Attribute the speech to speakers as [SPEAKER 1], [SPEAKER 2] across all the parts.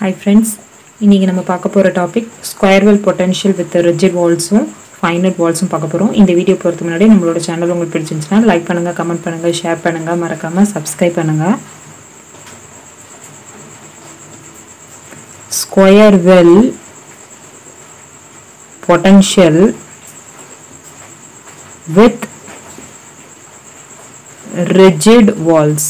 [SPEAKER 1] hi friends இன்றைக்கி நம்ம பார்க்க போகிற topic square well potential with rigid வால்ஸும் ஃபைனட் வால்ஸும் பார்க்க போகிறோம் இந்த வீடியோ போகிறதுக்கு முன்னாடி நம்மளோட சேனல் உங்களுக்கு பிடிச்சிருந்துச்சுன்னா லைக் பண்ணுங்கள் கமெண்ட் பண்ணுங்கள் ஷேர் பண்ணுங்கள் மறக்காமல் சப்ஸ்கிரைப் பண்ணுங்கள் square well potential with rigid walls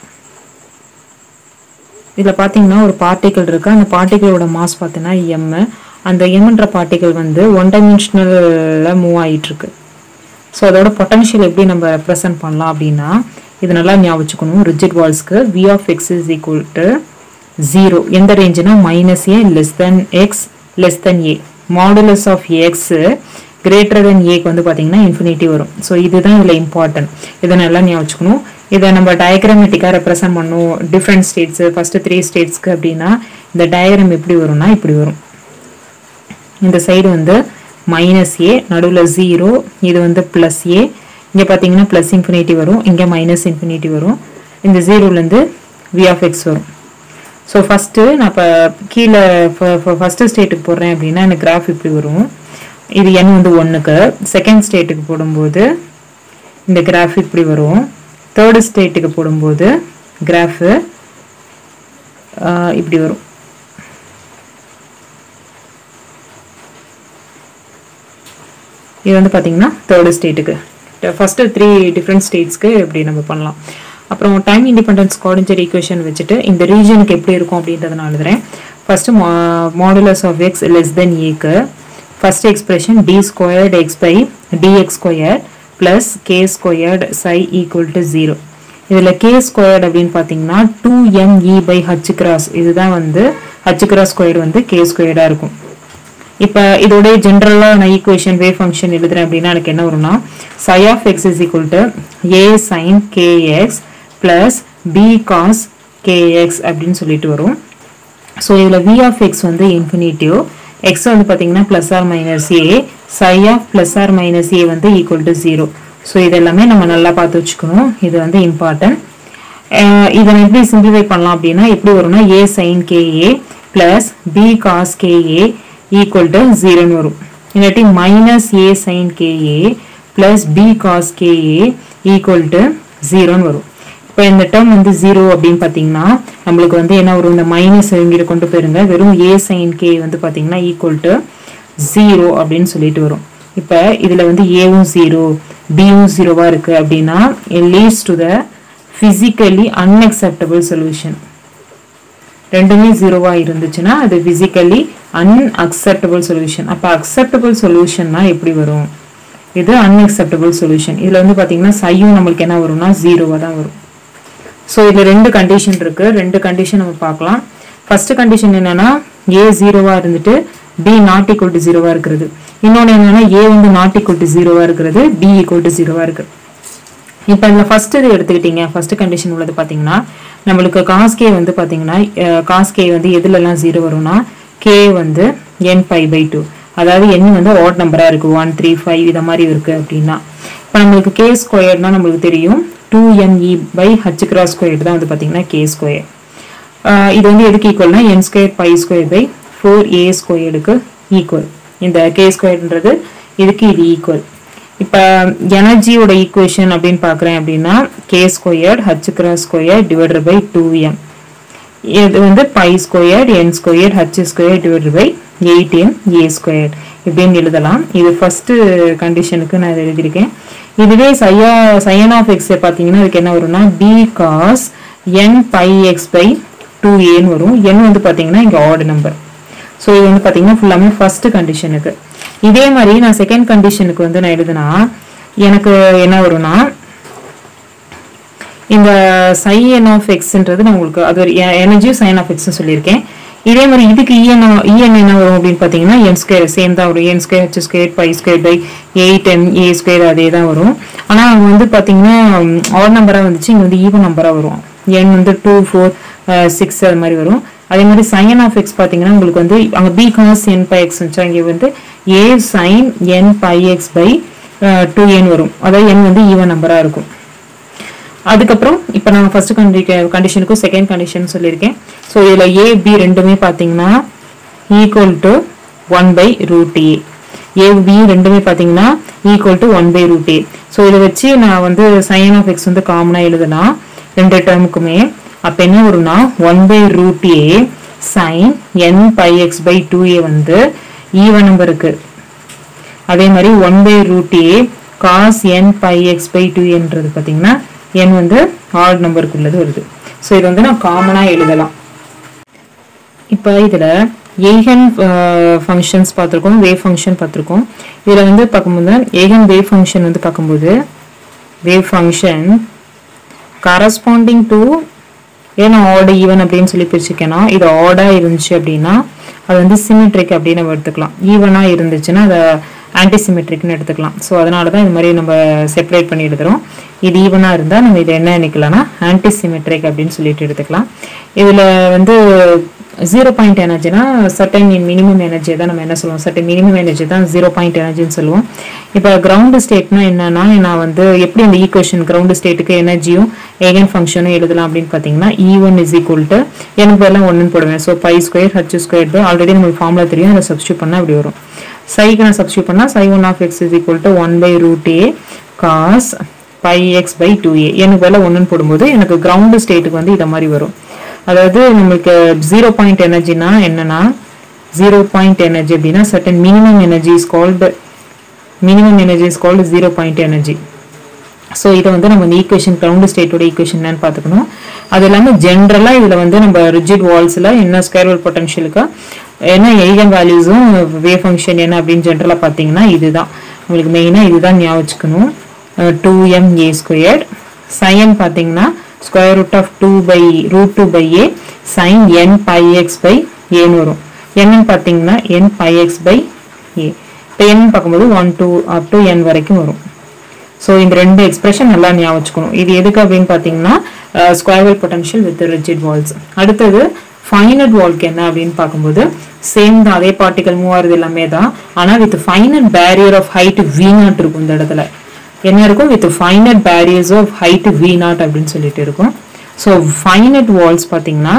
[SPEAKER 1] இதில் பார்த்தீங்கன்னா ஒரு பார்ட்டிக்கல் இருக்குது அந்த பார்ட்டிகளோட மாஸ் பார்த்தீங்கன்னா எம் அந்த எம்ன்ற பார்ட்டிக்கல் வந்து ஒன் டைமென்ஷனலில் மூவ் ஆகிட்டுருக்கு ஸோ அதோட பொட்டன்ஷியல் எப்படி நம்ம ரெப்ரசன்ட் பண்ணலாம் அப்படின்னா இது நல்லா ஞாபகம் வச்சுக்கணும் ரிஜிட் வால்ஸ்க்கு V of X is equal to zero எந்த ரேஞ்சுனா minus A less then X less then A modulus of X greater than ஏக்கு வந்து பார்த்தீங்கன்னா இன்ஃபினிட்டி வரும் ஸோ இதுதான் இதில் இம்பார்ட்டன்ட் இதை நல்லா ஞாபகம் வச்சுக்கணும் இதை நம்ம டயக்ராமேட்டிக்காக ரெப்ரசன்ட் பண்ணும் டிஃப்ரெண்ட் ஸ்டேட்ஸு ஃபஸ்ட்டு த்ரீ ஸ்டேட்ஸ்க்கு அப்படின்னா இந்த டயக்ராம் எப்படி வரும்னா இப்படி வரும் இந்த சைடு வந்து மைனஸ் ஏ நடுவில் ஜீரோ இது வந்து ப்ளஸ் ஏ இங்கே பார்த்தீங்கன்னா ப்ளஸ் இன்ஃபினிட்டி வரும் இங்கே மைனஸ் இன்ஃபினிட்டி வரும் இந்த ஜீரோலேருந்து வி ஆஃப் எக்ஸ் வரும் ஸோ ஃபஸ்ட்டு நான் இப்போ கீழே ஃபஸ்ட்டு ஸ்டேட்டுக்கு போடுறேன் அப்படின்னா எனக்கு கிராஃப் இப்படி வரும் இது n வந்து ஒன்றுக்கு செகண்ட் ஸ்டேட்டுக்கு போடும்போது இந்த கிராஃப் இப்படி வரும் தேர்டு ஸ்டேட்டுக்கு போடும்போது கிராஃபு இப்படி வரும் இது வந்து பார்த்தீங்கன்னா தேர்டு ஸ்டேட்டுக்கு ஃபஸ்ட்டு த்ரீ டிஃப்ரெண்ட் ஸ்டேட்ஸ்க்கு இப்படி நம்ம பண்ணலாம் அப்புறம் டைம் இண்டிபெண்டன்ஸ் கோஆர்டினேட்டர் ஈக்குவேஷன் வச்சுட்டு இந்த ரீஜனுக்கு எப்படி இருக்கும் அப்படின்றத நான் எழுதுறேன் first modulus of X less than ஏக்கு first expression D squared X by DX squared plus K squared psi equal to zero இதில் கே ஸ்கொயர்ட் அப்படின்னு பார்த்தீங்கன்னா two M E by H cross இதுதான் வந்து ஹச் கிராஸ் ஸ்கொயர் வந்து K ஸ்கொயர்டாக இருக்கும் இப்போ இதோடைய ஜென்ரலாக நான் ஈக்குவேஷன் வே ஃபங்க்ஷன் எழுதுறேன் அப்படின்னா எனக்கு என்ன வரும்னா psi of X is equal to A sine K X plus B cos K X அப்படின்னு சொல்லிட்டு வரும் ஸோ இதில் வி ஆஃப் எக்ஸ் வந்து இன்ஃபினிட்டிவ் எக்ஸ் வந்து பார்த்தீங்கன்னா plus or minus A psi of plus or minus A வந்து ஈக்குவல் டு ஜீரோ ஸோ இதெல்லாமே நம்ம நல்லா பார்த்து வச்சுக்கணும் இது வந்து இம்பார்ட்டன்ட் இதை எப்படி சிம்பிளிஃபை பண்ணலாம் அப்படின்னா எப்படி வரும்னா A sine K A plus B cos K A equal to ஜீரோன்னு வரும் இல்லாட்டி minus A sine K A plus B cos K A equal to ஜீரோன்னு வரும் இப்போ இந்த டேர்ம் வந்து ஜீரோ அப்படின்னு பார்த்தீங்கன்னா நம்மளுக்கு வந்து என்ன வரும் இந்த மைனஸ் இங்கிட்ட கொண்டு போயிருங்க வெறும் ஏ சைன் கே வந்து பார்த்தீங்கன்னா ஈக்குவல் டு ஜீரோ அப்படின்னு சொல்லிட்டு வரும் இப்போ இதில் வந்து ஏவும் ஜீரோ பியும் ஜீரோவாக இருக்குது அப்படின்னா leads to the physically unacceptable solution ரெண்டுமே ஜீரோவாக இருந்துச்சுன்னா அது ஃபிசிக்கலி அன்அக்செப்டபிள் சொல்யூஷன் அப்போ அக்செப்டபிள் சொல்யூஷன்னா எப்படி வரும் இது அன்அக்செப்டபிள் சொல்யூஷன் இதில் வந்து பார்த்தீங்கன்னா சையும் நம்மளுக்கு என்ன வரும்னா ஜீரோவாக தான் வரும் ஸோ இதில் ரெண்டு கண்டிஷன் இருக்குது ரெண்டு கண்டிஷன் நம்ம பார்க்கலாம் ஃபர்ஸ்ட் கண்டிஷன் என்னன்னா ஏ ஜீரோவாக இருந்துட்டு பி நாட் ஈக்குவல் டு ஜீரோவாக இருக்கிறது இன்னொன்று என்னன்னா ஏ வந்து நாட் ஈக்குவல் டு ஜீரோவாக இருக்கிறது பி ஈக்குவல் டு ஜீரோவாக இருக்குது இப்போ இதில் ஃபர்ஸ்ட் இது எடுத்துக்கிட்டீங்க ஃபர்ஸ்ட் கண்டிஷன் உள்ளது பார்த்தீங்கன்னா நம்மளுக்கு காஸ் கே வந்து பார்த்தீங்கன்னா காஸ் கே வந்து எதுலலாம் ஜீரோ வரும்னா கே வந்து என் பை பை டூ அதாவது என் வந்து ஆட் நம்பராக இருக்குது ஒன் த்ரீ ஃபைவ் இதை மாதிரி இருக்குது அப்படின்னா இப்போ நம்மளுக்கு கே ஸ்கொயர்னா நம்மளுக்கு தெரியும் two N E by H cross square தான் வந்து பார்த்தீங்கன்னா கே ஸ்கொயர் இது வந்து எதுக்கு ஈக்குவல்னா N square pi square by four A ஸ்கொயருக்கு ஈக்குவல் இந்த கே ஸ்கொயர்ன்றது இதுக்கு இது ஈக்குவல் இப்போ எனர்ஜியோட ஈக்குவேஷன் அப்படின்னு பார்க்குறேன் அப்படின்னா K square H cross square divided by two M இது வந்து pi square N square H square divided by eight M A square இப்படின்னு எழுதலாம் இது ஃபர்ஸ்ட் கண்டிஷனுக்கு நான் எழுதியிருக்கேன் இதுவே சையா சைன் ஆஃப் எக்ஸ் பார்த்தீங்கன்னா இதுக்கு என்ன வரும்னா B cos N pi X by two ஏன்னு வரும் என் வந்து பார்த்தீங்கன்னா இங்கே ஆட் நம்பர் ஸோ இது வந்து பார்த்தீங்கன்னா ஃபுல்லாமே ஃபர்ஸ்ட் கண்டிஷனுக்கு இதே மாதிரி நான் செகண்ட் கண்டிஷனுக்கு வந்து நான் எழுதுனா எனக்கு என்ன வரும்னா இந்த சை என் ஆஃப் எக்ஸ்ன்றது நான் உங்களுக்கு அது ஒரு எனர்ஜியும் சைன் ஆஃப் எக்ஸ்னு சொல்லியிருக்கேன் இதே மாதிரி இதுக்கு இஎன் இஎன் என்ன வரும் அப்படின்னு பார்த்தீங்கன்னா என் ஸ்கொயர் சேம் தான் வரும் N square H square pi square by eight M A square அதே தான் வரும் ஆனால் அங்கே வந்து பார்த்தீங்கன்னா ஆட் நம்பராக வந்துச்சு இங்கே வந்து ஈவன் நம்பராக வரும் என் வந்து டூ ஃபோர் சிக்ஸ் அது மாதிரி வரும் அதே மாதிரி சைன் ஆஃப் எக்ஸ் பார்த்தீங்கன்னா உங்களுக்கு வந்து அங்கே B cos N pi X வந்துச்சா இங்கே வந்து A sine N pi X by two N வரும் அதாவது என் வந்து ஈவன் நம்பராக இருக்கும் அதுக்கப்புறம் இப்போ நான் ஃபர்ஸ்ட் கண்டி கண்டிஷனுக்கும் செகண்ட் கண்டிஷன் சொல்லியிருக்கேன் ஸோ இதில் ஏ பி ரெண்டுமே பார்த்தீங்கன்னா equal to one by root A A B ரெண்டுமே பார்த்தீங்கன்னா equal to one by root A so இதை வச்சு நான் வந்து சைன் ஆஃப் எக்ஸ் வந்து காமனாக எழுதுனா ரெண்டு டேர்முக்குமே அப்போ என்ன வரும்னா one by root A sine N pi X by two A வந்து ஈவன் நம்பருக்கு அதே மாதிரி one by root A cos N pi X by two என்றது பார்த்தீங்கன்னா என் வந்து ஆட் நம்பருக்கு உள்ளது வருது ஸோ இது வந்து நான் காமனாக எழுதலாம் இப்போ இதில் ஏகன் ஃபங்க்ஷன்ஸ் பார்த்துருக்கோம் வேவ் ஃபங்க்ஷன் பார்த்துருக்கோம் இதில் வந்து பார்க்கும்போது ஏகன் வேவ் ஃபங்க்ஷன் வந்து பார்க்கும்போது வேவ் ஃபங்க்ஷன் கரஸ்பாண்டிங் டு ஏன்னா ஆடு ஈவன் அப்படின்னு சொல்லி பிரிச்சுக்கேன்னா இது ஆடாக இருந்துச்சு அப்படின்னா அது வந்து சிமெட்ரிக் அப்படின்னு நம்ம எடுத்துக்கலாம் ஈவனாக இருந்துச்சுன்னா அதை ஆன்டிசிமெட்ரிக்னு எடுத்துக்கலாம் ஸோ அதனால தான் இது மாதிரி நம்ம செப்பரேட் பண்ணி எடுத்துகிறோம் இது ஈவனாக இருந்தால் நம்ம இதை என்ன நினைக்கலாம்னா ஆன்டிசிமெட்ரிக் அப்படின்னு சொல்லிட்டு எடுத்துக்கலாம் இதில் வந்து ஜீரோ பாயிண்ட் எனர்ஜினா சர்டன் மினிமம் எனர்ஜி தான் நம்ம என்ன சொல்லுவோம் சர்டன் மினிமம் எனர்ஜி தான் ஜீரோ பாயிண்ட் எனர்ஜின்னு சொல்லுவோம் இப்போ கிரவுண்டு ஸ்டேட்னா என்னன்னா நான் வந்து எப்படி அந்த ஈக்குவேஷன் கிரவுண்டு ஸ்டேட்டுக்கு எனர்ஜியும் ஏகன் ஃபங்க்ஷனும் எழுதலாம் அப்படின்னு பார்த்தீங்கன்னா E one is equal to எனக்கு எல்லாம் ஒன்றுன்னு போடுவேன் so pi square H square by already நமக்கு ஃபார்முலா தெரியும் அதை சப்ஸ்டியூட் பண்ணால் அப்படி வரும் சைக்கு நான் சப்ஸ்டியூட் பண்ணால் psi one of X is equal to one by root A cos pi X by two A எனக்கு வேலை ஒன்றுன்னு போடும்போது எனக்கு கிரவுண்டு ஸ்டேட்டுக்கு வந்து இதை மாதிரி வரும் அதாவது நம்மளுக்கு ஜீரோ பாயிண்ட் எனர்ஜினா என்னன்னா ஜீரோ பாயிண்ட் எனர்ஜி அப்படின்னா certain minimum energy is called minimum energy is called zero point energy so இதை வந்து நம்ம இந்த ஈக்குவேஷன் கிரவுண்ட் ஸ்டேட்டோட ஈக்குவேஷன் என்னன்னு பார்த்துக்கணும் அது இல்லாமல் ஜென்ரலாக இதில் வந்து நம்ம ரிஜிட் வால்ஸில் என்ன ஸ்கொயர் வேல் பொட்டன்ஷியலுக்கு என்ன எய்கன் வேல்யூஸும் வே ஃபங்க்ஷன் என்ன அப்படின்னு ஜென்ரலாக பார்த்தீங்கன்னா இதுதான் உங்களுக்கு மெயினாக இதுதான் ஞாபகம் வச்சுக்கணும் two M A square sine பார்த்தீங்கன்னா square root of two by root two by A sine N pi X by ஏன்னு வரும் என்னன்னு பார்த்தீங்கன்னா N pi X by A இப்போ என் பார்க்கும்போது one two up to N வரைக்கும் வரும் ஸோ இந்த ரெண்டு எக்ஸ்பிரஷன் நல்லா ஞாபகம் வச்சுக்கணும் இது எதுக்கு அப்படின்னு பார்த்தீங்கன்னா square potential with rigid walls அடுத்தது ஃபைனட் வால்க்கு என்ன அப்படின்னு பார்க்கும்போது சேம் தான் அதே பார்ட்டிகல் மூவ் ஆகுது எல்லாமே தான் ஆனால் with finite barrier of height V nought இருக்கும் இந்த இடத்துல என்ன இருக்கும் with finite barriers of height V nought அப்படின்னு சொல்லிட்டு இருக்கும் ஸோ ஃபைனட் வால்ஸ் பார்த்தீங்கன்னா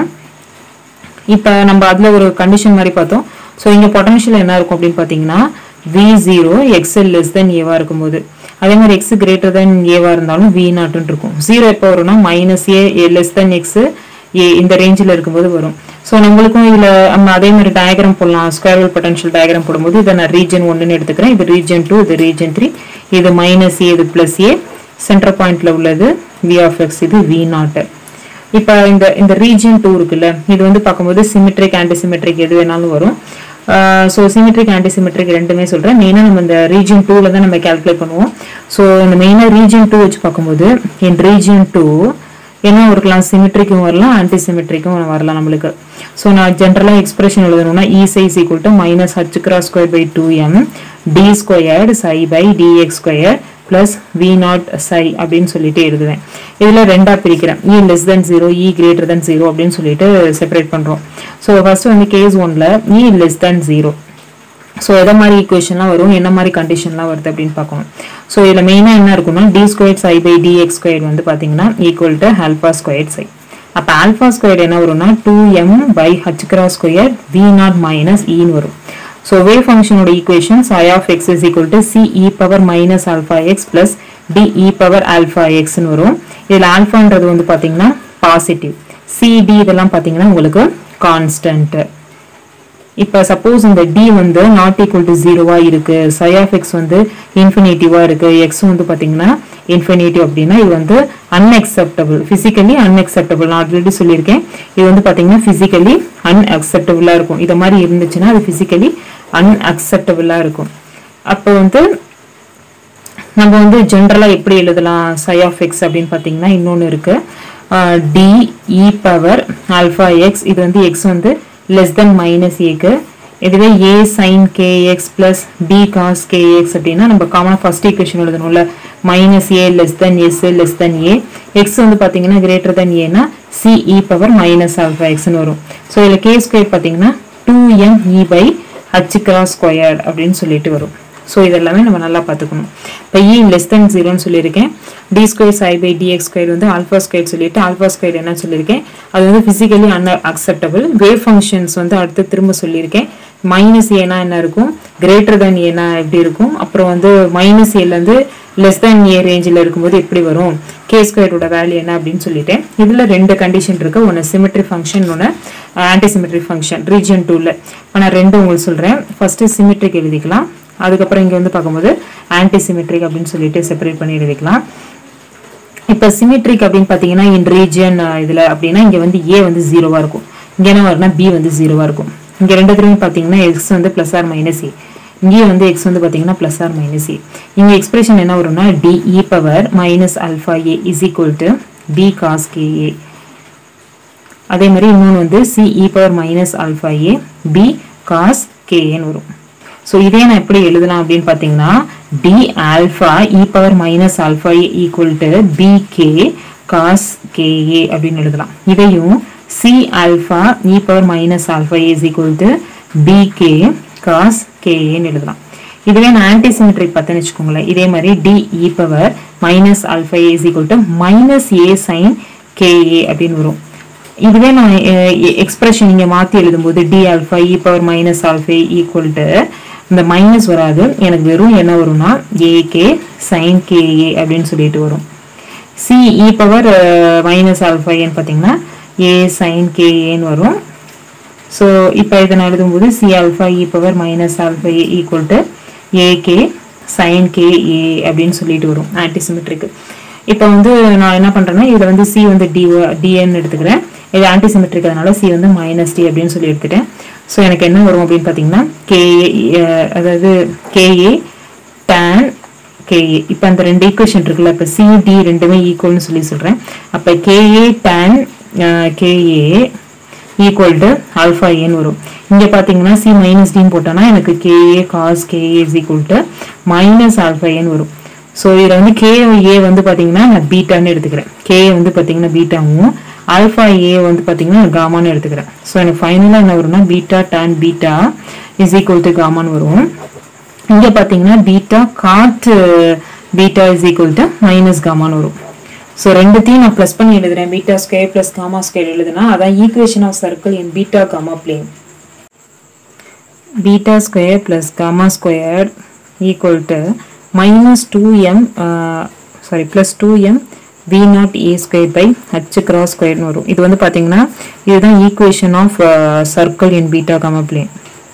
[SPEAKER 1] இப்போ நம்ம அதில் ஒரு கண்டிஷன் மாதிரி பார்த்தோம் ஸோ இங்கே பொட்டன்ஷியல் என்ன இருக்கும் அப்படின்னு பார்த்தீங்கன்னா V zero X L less then ஏவா இருக்கும்போது அதே மாதிரி எக்ஸ் கிரேட்டர் தென் ஏவா இருந்தாலும் வி நாட்டுன்னு இருக்கும் ஜீரோ எப்போ வரும்னா minus A less then X A இந்த ரேஞ்சில் இருக்கும்போது வரும் ஸோ நம்மளுக்கும் இதில் நம்ம அதே மாதிரி டயக்ராம் போடலாம் ஸ்கொயர் வேல் பொட்டன்ஷியல் டயக்ராம் போடும்போது இதை நான் ரீஜன் ஒன்றுன்னு எடுத்துக்கிறேன் இது ரீஜன் டூ இது ரீஜன் த்ரீ இது மைனஸ் ஏ இது ப்ளஸ் ஏ சென்டர் பாயிண்ட்ல உள்ளது வி ஆஃப் எக்ஸ் இது வி நாட்டு இப்போ இந்த இந்த ரீஜன் டூ இருக்குல்ல இது வந்து பார்க்கும்போது சிமெட்ரிக் ஆன்டிசிமெட்ரிக் எது வேணாலும் வரும் ஸோ சிமெட்ரிக் ஆன்டிசிமெட்ரிக் ரெண்டுமே சொல்கிறேன் மெயினாக நம்ம இந்த ரீஜன் டூவில் தான் நம்ம கேல்குலேட் பண்ணுவோம் ஸோ இந்த மெயினாக ரீஜன் டூ வச்சு பார்க்கும்போது இன் ரீஜன் டூ என்ன இருக்கலாம் சிமெட்ரிக்கும் வரலாம் ஆன்டிசிமெட்ரிக்கும் வரலாம் நம்மளுக்கு ஸோ நான் ஜென்ரலாக எக்ஸ்பிரஷன் எழுதணும்னா E psi equal to minus H cross square by two M D squared psi by D X square plus V nought psi அப்படின்னு சொல்லிட்டு எழுதுவேன் இதில் ரெண்டாக பிரிக்கிறேன் E less then zero E greater then zero அப்படின்னு சொல்லிட்டு செப்பரேட் பண்ணுறோம் ஸோ ஃபர்ஸ்ட் வந்து கேஸ் ஒன்ல E less then zero so எதை மாதிரி ஈக்குவேஷன்லாம் வரும் என்ன மாதிரி கண்டிஷன்லாம் வருது அப்படின்னு பார்க்கணும் ஸோ இதில் மெயினாக என்ன இருக்குன்னா D square psi by D X square வந்து பார்த்தீங்கன்னா equal to alpha square psi அப்போ ஆல்ஃபா ஸ்கொயர் என்ன வரும்னா two M by H cross square V nought minus இன்னு வரும் ஸோ வேவ் ஃபங்க்ஷனோட equation I of X is equal to C E power minus alpha X plus D E power alpha எக்ஸ்னு வரும் இதில் ஆல்ஃபான்றது வந்து பார்த்தீங்கன்னா பாசிட்டிவ் சிடி இதெல்லாம் பார்த்தீங்கன்னா உங்களுக்கு கான்ஸ்டன்ட் இப்போ சப்போஸ் இந்த டி வந்து நாட் ஈக்குவல் டு ஜீரோவா இருக்கு சை ஆஃப் எக்ஸ் வந்து இன்ஃபினிட்டிவா இருக்கு எக்ஸ் வந்து பாத்தீங்கன்னா இன்ஃபினிட்டிவ் அப்படின்னா இது வந்து அன்அக்செப்டபிள் பிசிக்கலி அன்அக்செப்டபிள் நான் ஆல்ரெடி சொல்லியிருக்கேன் இது வந்து பாத்தீங்கன்னா பிசிக்கலி அன்அக்செப்டபிளா இருக்கும் இது மாதிரி இருந்துச்சுன்னா அது பிசிக்கலி அன்அக்செப்டபிளா இருக்கும் அப்போ வந்து நம்ம வந்து ஜென்ரலாக எப்படி எழுதலாம் சை ஆஃப் எக்ஸ் அப்படின்னு பார்த்தீங்கன்னா இன்னொன்று இருக்கு D E power alpha X இது வந்து எக்ஸ் வந்து லெஸ் தென் மைனஸ் ஏக்கு இதுவே A sine K X plus D cos K X அப்படின்னா நம்ம காமனாக ஃபர்ஸ்ட் ஈக்குவேஷன் எழுதணும்ல minus A less then S less then A X வந்து பார்த்தீங்கன்னா கிரேட்டர் தென் ஏனா C E power minus alpha எக்ஸ்னு வரும் ஸோ இதில் கே ஸ்கொயர் பார்த்தீங்கன்னா two M E by H cross square அப்படின்னு சொல்லிட்டு வரும் ஸோ இதெல்லாமே நம்ம நல்லா பார்த்துக்கணும் இப்போ இ லெஸ் தென் ஜீரோன்னு சொல்லியிருக்கேன் D square psi by D X square வந்து ஆல்ஃபா ஸ்கொயர் சொல்லிட்டு ஆல்ஃபா ஸ்கொயர் என்ன சொல்லியிருக்கேன் அது வந்து physically unacceptable wave functions வந்து அடுத்து திரும்ப சொல்லியிருக்கேன் மைனஸ் ஏனா என்ன இருக்கும் கிரேட்டர் தேன் ஏனா எப்படி இருக்கும் அப்புறம் வந்து மைனஸ் ஏலேருந்து லெஸ் தேன் ஏ ரேஞ்சில் இருக்கும்போது எப்படி வரும் கே ஸ்கொயரோட வேல்யூ என்ன அப்படின்னு சொல்லிட்டேன் இதில் ரெண்டு கண்டிஷன் இருக்கு ஒன்று சிமெட்ரி ஃபங்க்ஷன் ஒன்று ஆன்டி சிமெட்ரி ஃபங்க்ஷன் ரீஜன் டூவில் இப்போ நான் ரெண்டு உங்களுக்கு சொல்கிறேன் ஃபஸ்ட்டு சிமெட்ரிக் எழுதிக்கலாம் அதுக்கப்புறம் இங்கே வந்து பார்க்கும்போது ஆன்டி சிமெட்ரிக் அப்படின்னு சொல்லிட்டு செப்பரேட் பண்ணி எழுதிக்கலாம் இப்போ சிமெட்ரிக் அப்படின்னு பார்த்தீங்கன்னா இன் ரீஜியன் இதில் அப்படின்னா இங்கே வந்து ஏ வந்து ஜீரோவாக இருக்கும் இங்கே என்ன வரும்னா பி வந்து ஜீரோவாக இருக்கும் இங்கே ரெண்டுத்துலையும் பார்த்தீங்கன்னா எக்ஸ் வந்து ப்ளஸ் ஆர் மைனஸ் ஏ இங்கேயே வந்து எக்ஸ் வந்து பார்த்தீங்கன்னா ப்ளஸ் ஆர் மைனஸ் ஏ இங்கே எக்ஸ்பிரஷன் என்ன வரும்னா D E power minus alpha A is equal to B cos K A அதே மாதிரி இன்னொன்று வந்து C E power minus alpha A B cos கேஏன்னு வரும் ஸோ இதே நான் எப்படி எழுதலாம் அப்படின்னு பார்த்தீங்கன்னா D alpha E power minus alpha A equal to B K cos K A அப்படின்னு எழுதலாம் இதையும் C alpha E power minus alpha A is equal to B K cos கேஏன்னு எழுதலாம் இதுவே நான் ஆன்டிசிமெட்ரிக் பார்த்தேன்னு வச்சுக்கோங்களேன் இதே மாதிரி D E power minus alpha A is equal to minus A sine K A அப்படின்னு வரும் இதுவே நான் எக்ஸ்பிரஷன் இங்கே மாற்றி எழுதும்போது D alpha E power minus alpha equal to இந்த மைனஸ் வராது எனக்கு வெறும் என்ன வரும்னா ஏகே சைன் கேஏ அப்படின்னு சொல்லிட்டு வரும் C E power minus alpha ஏன்னு பார்த்தீங்கன்னா ஏ சைன் கேஏன்னு வரும் ஸோ இப்போ இதை நான் எழுதும்போது C alpha E power minus alpha A equal to A K sine K A அப்படின்னு சொல்லிட்டு வரும் ஆன்டிசிமெட்ரிக்கு இப்போ வந்து நான் என்ன பண்ணுறேன்னா இதில் வந்து சி வந்து டி டிஎன்னு எடுத்துக்கிறேன் இது ஆன்டிசிமெட்ரிக் அதனால சி வந்து மைனஸ் டி அப்படின்னு சொல்லி எடுத்துட்டேன் ஸோ எனக்கு என்ன வரும் அப்படின்னு பார்த்தீங்கன்னா கேஏ அதாவது கேஏ டேன் கேஏ இப்போ அந்த ரெண்டு ஈக்குவேஷன் இருக்குல்ல இப்போ சி டி ரெண்டுமே ஈக்குவல்னு சொல்லி சொல்கிறேன் அப்போ K A tan K A equal to alpha ஏன்னு வரும் இங்கே பார்த்தீங்கன்னா சி மைனஸ் டின்னு போட்டோன்னா எனக்கு K A cos K A is equal to minus alpha ஏன்னு வரும் ஸோ இதில் வந்து கே ஏ வந்து பார்த்தீங்கன்னா நான் பீட்டான்னு எடுத்துக்கிறேன் கே வந்து பார்த்தீங்கன்னா பீட்டாவும் ஆல்ஃபா ஏ வந்து பார்த்தீங்கன்னா காமான்னு எடுத்துக்கிறேன் ஸோ எனக்கு ஃபைனலாக என்ன வரும்னா beta tan beta is equal to காமான்னு வரும் இங்கே பார்த்தீங்கன்னா beta cot beta is equal to minus காமான்னு வரும் ஸோ ரெண்டுத்தையும் நான் ப்ளஸ் பண்ணி எழுதுறேன் beta square plus gamma square எழுதுனா அதான் equation of circle in beta gamma plane beta square plus gamma square equal to minus two M sorry plus two M V nought A square by H cross ஸ்கொயர்னு வரும் இது வந்து பார்த்தீங்கன்னா இதுதான் equation of circle in beta gamma plane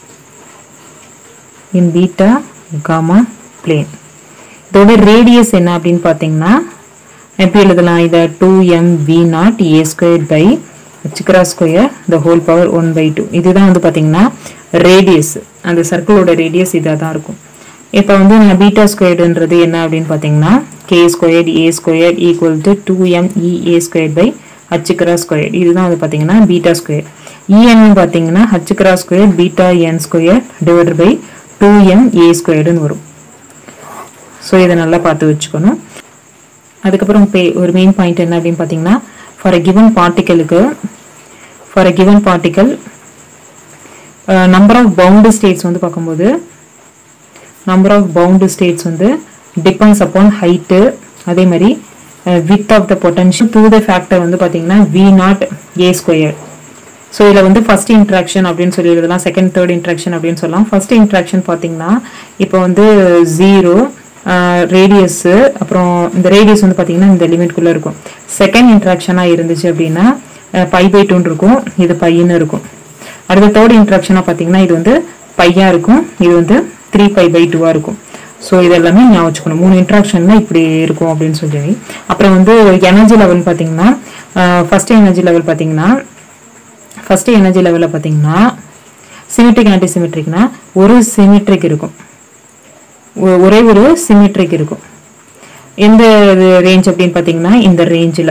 [SPEAKER 1] in beta gamma plane இதோட radius என்ன அப்படின்னு பார்த்தீங்கன்னா எப்படி எழுதலாம் இதை two M V nought A square by H cross square the whole power one by two இதுதான் வந்து பார்த்தீங்கன்னா ரேடியஸ் அந்த சர்க்கிளோட ரேடியஸ் இதாக தான் இருக்கும் இப்போ வந்து நான் பீட்டா ஸ்கொயர்டுன்றது என்ன அப்படின்னு பார்த்தீங்கன்னா K squared A square equal to two M E A square by H cross square இதுதான் வந்து பார்த்தீங்கன்னா பீட்டா ஸ்கொயர் இஎன் பார்த்தீங்கன்னா H cross square beta N square divide by two M A ஸ்கொயர்டுன்னு வரும் ஸோ இதை நல்லா பார்த்து வச்சுக்கணும் அதுக்கப்புறம் பே ஒரு மெயின் பாயிண்ட் என்ன அப்படின்னு பார்த்தீங்கன்னா ஃபார் அ கிவன் பார்ட்டிக்கலுக்கு for a given particle number of bound states வந்து பார்க்கும்போது நம்பர் ஆஃப் பவுண்டு ஸ்டேட்ஸ் வந்து டிபெண்ட்ஸ் அப்பான் ஹைட்டு அதே மாதிரி width of the potential through the factor வந்து பார்த்தீங்கன்னா V nought A square so இதில் வந்து ஃபர்ஸ்ட் இன்ட்ராக்ஷன் அப்படின்னு சொல்லி எழுதலாம் செகண்ட் தேர்ட் இன்ட்ராக்ஷன் அப்படின்னு சொல்லலாம் ஃபர்ஸ்ட் இன்ட்ராக்ஷன் பார்த்தீங்கன்னா இப்போ வந்து ஜீரோ ரேடியஸ்ஸு அப்புறம் இந்த ரேடியஸ் வந்து பார்த்தீங்கன்னா இந்த லிமிட்குள்ளே இருக்கும் செகண்ட் இன்ட்ராக்ஷனாக இருந்துச்சு அப்படின்னா பை பை டூன்னு இருக்கும் இது பையன்னு இருக்கும் அடுத்த தேர்ட் இன்ட்ராக்ஷனாக பார்த்தீங்கன்னா இது வந்து பையா இருக்கும் இது வந்து த்ரீ பை பை டூவாக இருக்கும் ஸோ இது எல்லாமே ஞாபகம் வச்சுக்கணும் மூணு இன்ட்ராக்ஷன்னா இப்படி இருக்கும் அப்படின்னு சொல்லி அப்புறம் வந்து எனர்ஜி லெவல் பார்த்தீங்கன்னா ஃபர்ஸ்ட் எனர்ஜி லெவல் பார்த்தீங்கன்னா ஃபர்ஸ்ட் எனர்ஜி லெவலில் பார்த்தீங்கன்னா சிமெட்ரிக் ஆன்டி சிமெட்ரிக்னா ஒரு சிமெட்ரிக் இருக்கும் ஒ- ஒரே ஒரு சிமெட்ரிக் இருக்கும் எந்த ரேஞ்ச் அப்படின்னு பார்த்தீங்கன்னா இந்த ரேஞ்சில்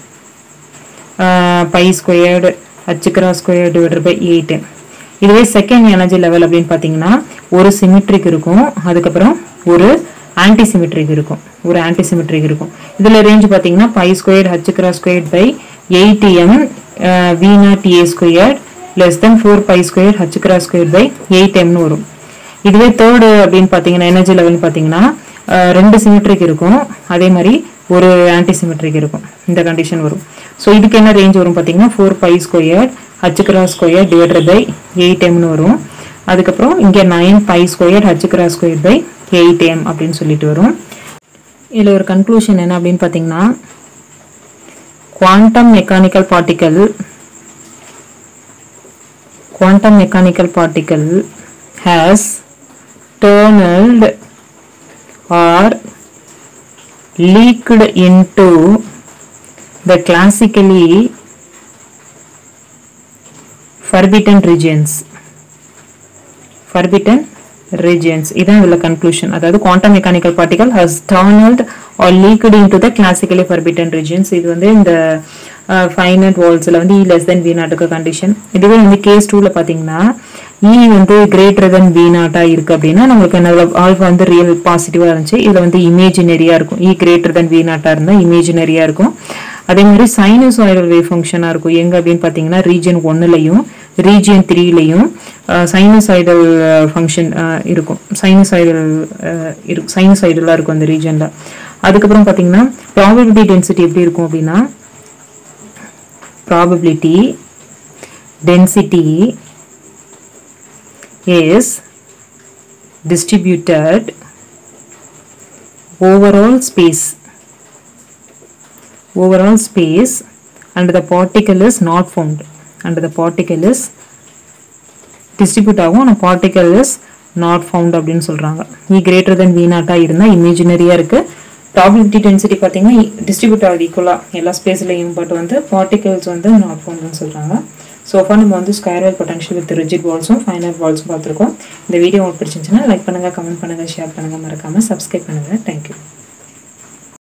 [SPEAKER 1] pi squared H cross square divided by eight இதுவே செகண்ட் எனர்ஜி லெவல் அப்படின்னு பார்த்தீங்கன்னா ஒரு சிமெட்ரிக் இருக்கும் அதுக்கப்புறம் ஒரு ஆன்டி சிமெட்ரிக் இருக்கும் ஒரு ஆன்டி சிமெட்ரிக் இருக்கும் இதில் ரேஞ்ச் பார்த்தீங்கன்னா pi square H cross square by eight M V nought A square less then four pi square H cross square by eight எம்னு வரும் இதுவே தேர்டு அப்படின்னு பார்த்தீங்கன்னா எனர்ஜி லெவல்னு பார்த்தீங்கன்னா அஹ், ரெண்டு சிமெட்ரிக் இருக்கும் அதே மாதிரி ஒரு ஆன்டி சிமெட்ரிக் இருக்கும் இந்த கண்டிஷன் வரும் ஸோ இதுக்கு என்ன ரேஞ்ச் வரும் பார்த்தீங்கன்னா four pi square H cross square divided by eight எம்னு வரும் அதுக்கப்புறம் இங்கே nine pi square H cross square by eight M அப்படின்னு சொல்லிட்டு வரும் இதில் ஒரு கன்க்ளூஷன் என்ன அப்படின்னு பார்த்தீங்கன்னா quantum mechanical particle quantum mechanical particle has tunneled or leaked into the classically forbidden regions forbidden regions இதான் இதில் கன்க்ளூஷன் அதாவது quantum mechanical particle has tunnelled or leaked into the classically forbidden regions இது வந்து இந்த finite வால்ஸில் வந்து E less then V நாட்டுக்கு condition இதுவே வந்து கேஸ் டூவில் பார்த்தீங்கன்னா இ வந்து கிரேட்டர் தென் வி நாட்டாக இருக்குது அப்படின்னா நம்மளுக்கு என்ன ஆல்ஃபா வந்து ரியல் பாசிட்டிவாக இருந்துச்சு இதில் வந்து இமேஜினரியாக இருக்கும் இ கிரேட்டர் தென் வி நாட்டாக இருந்தால் இமேஜினரியாக இருக்கும் அதே மாதிரி சைனசாய்டல் வேவ் ஃபங்க்ஷனாக இருக்கும் எங்கே அப்படின்னு பார்த்தீங்கன்னா ரீஜன் ஒன்னுலையும் ரீஜியன் த்ரீலையும் சைனசாய்டல் ஃபங்க்ஷன் இருக்கும் சைனசாய்டல் இருக்கும் சைனசாய்டலாக இருக்கும் அந்த ரீஜனில் அதுக்கப்புறம் பார்த்தீங்கன்னா ப்ராபபிலிட்டி டென்சிட்டி எப்படி இருக்கும் அப்படின்னா probability density is distributed overall space overall space and the particle is not found and the particle is distribute ஆகும் ஆனால் particle is not found அப்படின்னு சொல்கிறாங்க இ கிரேட்டர் தென் வி நாட்டாக இருந்தால் இமேஜினரியாக இருக்குது ப்ராபிலிட்டி டென்சிட்டி பார்த்தீங்கன்னா டிஸ்ட்ரிபியூட் ஆகுது ஈக்குவலாக எல்லா ஸ்பேஸ்லையும் பட் வந்து பார்ட்டிகல்ஸ் வந்து நாட் ஃபவுண்ட்னு சொல்கிறாங்க சோஃபா நம்ம வந்து ஸ்கொயர் பொட்டன்ஷியல் வித் ரிஜிட் வால்ஸும் ஃபைனல் வால்ஸும் பார்த்துருக்கோம் இந்த வீடியோ உங்களுக்கு பிடிச்சிருந்துச்சுன்னா லைக் பண்ணுங்கள் கமெண்ட் பண்ணுங்கள் ஷேர் பண்ணுங்கள் மறக்காமல் சப்ஸ்கிரைப் பண்ணுங்கள் தேங்க்யூ